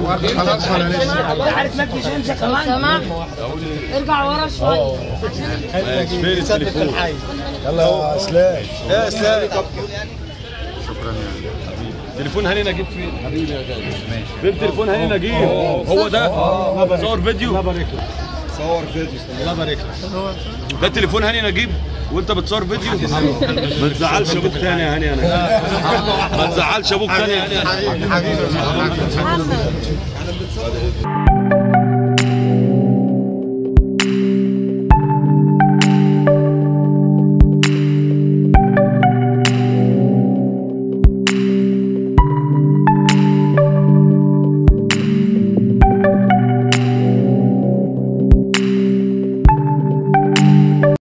خلاص ولا لسه عارف مجدي شمسة كمان سمع ارجع ورا شويه فين التليفون يلا يا اسلام يا اسلام شكرا يا تليفون هاني نجيب فين حبيبي يا جدع فين تليفون هاني نجيب هو ده صور فيديو الله بارك لك صور فيديو الله بارك لك ده تليفون هاني نجيب وانت بتصور فيديو ما تزعلش ابوك تاني يا هاني انا ما تزعلش ابوك تاني يا هاني حبيبي محمد